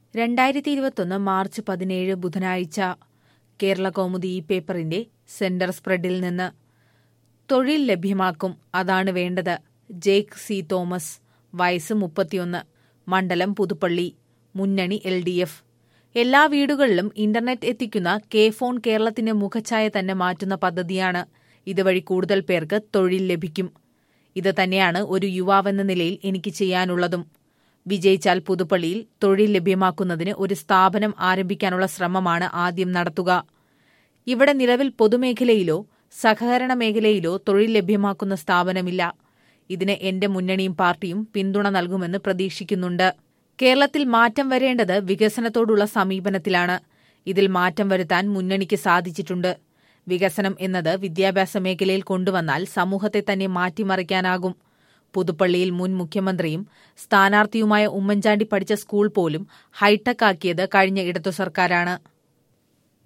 രണ്ടായിരത്തി ഇരുപത്തൊന്ന് മാർച്ച് പതിനേഴ് ബുധനാഴ്ച കേരള കൗമുദി ഈ പേപ്പറിന്റെ സെന്റർ സ്പ്രെഡിൽ നിന്ന് തൊഴിൽ ലഭ്യമാക്കും അതാണ് വേണ്ടത് ജേക്ക് സി തോമസ് വയസ്സ് മുപ്പത്തിയൊന്ന് മണ്ഡലം പുതുപ്പള്ളി മുന്നണി എൽ ഡി എഫ് എല്ലാ വീടുകളിലും ഇന്റർനെറ്റ് എത്തിക്കുന്ന കെ ഫോൺ കേരളത്തിന്റെ മുഖഛായ തന്നെ മാറ്റുന്ന പദ്ധതിയാണ് ഇതുവഴി കൂടുതൽ പേർക്ക് തൊഴിൽ ലഭിക്കും ഇത് തന്നെയാണ് ഒരു യുവാവെന്ന നിലയിൽ എനിക്ക് ചെയ്യാനുള്ളതും വിജയിച്ചാൽ പുതുപ്പള്ളിയിൽ തൊഴിൽ ലഭ്യമാക്കുന്നതിന് ഒരു സ്ഥാപനം ആരംഭിക്കാനുള്ള ശ്രമമാണ് ആദ്യം നടത്തുക ഇവിടെ നിലവിൽ പൊതുമേഖലയിലോ സഹകരണ മേഖലയിലോ തൊഴിൽ ലഭ്യമാക്കുന്ന സ്ഥാപനമില്ല ഇതിന് എന്റെ മുന്നണിയും പാർട്ടിയും പിന്തുണ നൽകുമെന്ന് പ്രതീക്ഷിക്കുന്നുണ്ട് കേരളത്തിൽ മാറ്റം വരേണ്ടത് വികസനത്തോടുള്ള സമീപനത്തിലാണ് ഇതിൽ മാറ്റം വരുത്താൻ മുന്നണിക്ക് സാധിച്ചിട്ടുണ്ട് വികസനം എന്നത് വിദ്യാഭ്യാസ മേഖലയിൽ കൊണ്ടുവന്നാൽ സമൂഹത്തെ തന്നെ മാറ്റിമറിക്കാനാകും പുതുപ്പള്ളിയിൽ മുൻ മുഖ്യമന്ത്രിയും സ്ഥാനാർത്ഥിയുമായ ഉമ്മൻചാണ്ടി പഠിച്ച സ്കൂൾ പോലും ഹൈടെക് ആക്കിയത് കഴിഞ്ഞ ഇടതു സർക്കാരാണ്